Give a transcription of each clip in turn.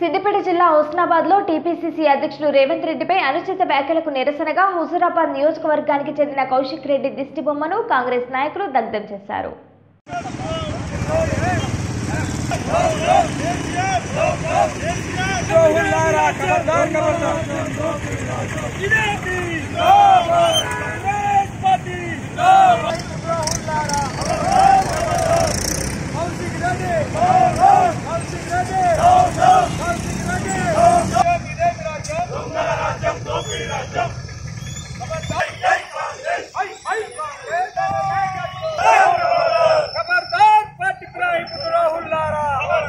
సిద్దిపేట జిల్లా హుస్నాబాద్ లో టీపీసీసీ అధ్యక్షుడు రేవంత్ రెడ్డిపై అనుచిత వ్యాఖ్యలకు నిరసనగా హుజూరాబాద్ నియోజకవర్గానికి చెందిన కౌశిక్ రెడ్డి దిష్టి బొమ్మను కాంగ్రెస్ నాయకులు దగ్ధం చేశారు ఖబర్దార్ పార్టీ నాయకుడు రాహుల్ లారా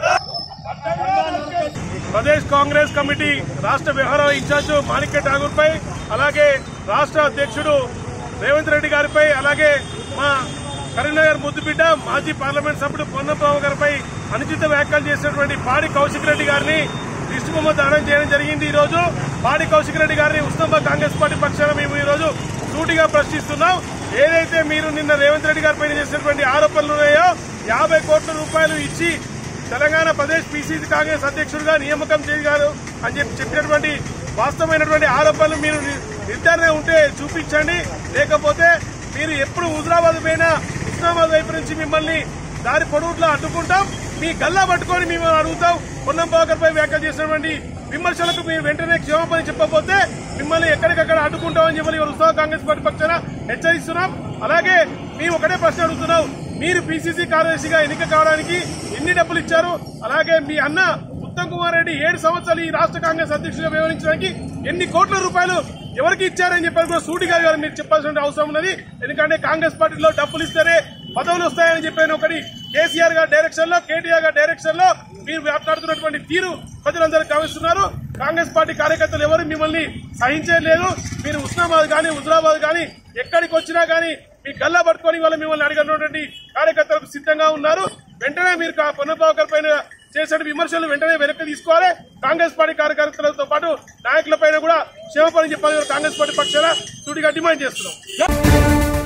ప్రదేశ్ కాంగ్రెస్ కమిటీ రాష్ట్ర వ్యవహారాల ఇన్ఛార్జ్ మాణిక్య ఠాగూర్ పై అలాగే రాష్ట్ర అధ్యక్షుడు రేవంత్ రెడ్డి గారిపై అలాగే మా కరీంనగర్ ముద్దుబిడ్డ మాజీ పార్లమెంట్ సభ్యుడు పొన్నబాబు గారిపై అనుచిత వ్యాఖ్యలు చేసినటువంటి పాడి కౌశిక్ రెడ్డి గారిని దిష్టిబొమ్మ దానం చేయడం జరిగింది ఈ రోజు పాడి కౌశిక్ రెడ్డి గారిని ఉస్మాబాద్ కాంగ్రెస్ పార్టీ పక్షాన మేము ఈ రోజు సూటిగా ప్రశ్నిస్తున్నాం ఏదైతే మీరు నిన్న రేవంత్ రెడ్డి గారి పైన చేసినటువంటి ఆరోపణలు ఉన్నాయో యాభై కోట్ల రూపాయలు ఇచ్చి తెలంగాణ ప్రదేశ్ పిసిసి కాంగ్రెస్ అధ్యక్షుడిగా నియామకం చేయగారు అని చెప్పి చెప్పినటువంటి వాస్తవమైనటువంటి ఆరోపణలు మీరు ని- నిర్ధారణ ఉంటే చూపించండి లేకపోతే మీరు ఎప్పుడు హుజరాబాద్ పైన హుస్నాబాద్ వైపు నుంచి మిమ్మల్ని దారి పొడవుట్లా అడ్డుకుంటాం మీ గల్లా పట్టుకొని మిమ్మల్ని అడుగుతాం పొన్నం పై వ్యాఖ్యలు చేసినటువంటి విమర్శలకు మీరు వెంటనే క్షమాపణ చెప్పకపోతే మిమ్మల్ని ఎక్కడికక్కడ అడ్డుకుంటామని చెప్పి ఇవాళ ఉత్సవ కాంగ్రెస్ పార్టీ పక్షాన హెచ్చరిస్తున్నాం అలాగే మేము ఒకటే ప్రశ్న అడుగుతున్నాం మీరు పిసిసి కార్యదర్శిగా ఎన్నిక కావడానికి ఎన్ని డబ్బులు ఇచ్చారు అలాగే మీ అన్న ఉత్తమ్ కుమార్ రెడ్డి ఏడు సంవత్సరాలు ఈ రాష్ట్ర కాంగ్రెస్ అధ్యక్షుడిగా వ్యవహరించడానికి ఎన్ని కోట్ల రూపాయలు ఎవరికి ఇచ్చారని చెప్పి కూడా సూటిగా గారు మీరు చెప్పాల్సిన అవసరం ఉన్నది ఎందుకంటే కాంగ్రెస్ పార్టీలో డబ్బులు ఇస్తేనే పదవులు వస్తాయని చెప్పిన ఒకటి కేసీఆర్ గారి డైరెక్షన్ లో కేటీఆర్ గారి డైరెక్షన్ లో మీరు మాట్లాడుతున్నటువంటి తీరు ప్రజలందరూ గమనిస్తున్నారు కాంగ్రెస్ పార్టీ కార్యకర్తలు ఎవరు మిమ్మల్ని సహించలేదు మీరు ఉస్నాబాద్ కానీ హుజరాబాద్ కానీ ఎక్కడికి వచ్చినా కానీ మీ గల్లా పట్టుకొని వాళ్ళ మిమ్మల్ని అడిగినటువంటి కార్యకర్తలకు సిద్ధంగా ఉన్నారు వెంటనే మీరు పొన్నపాకర్ పైన చేసిన విమర్శలు వెంటనే వెనక్కి తీసుకోవాలి కాంగ్రెస్ పార్టీ కార్యకర్తలతో పాటు నాయకుల పైన కూడా క్షేమపని చెప్పాలని కాంగ్రెస్ పార్టీ పక్షాన సూటిగా డిమాండ్ చేస్తున్నాం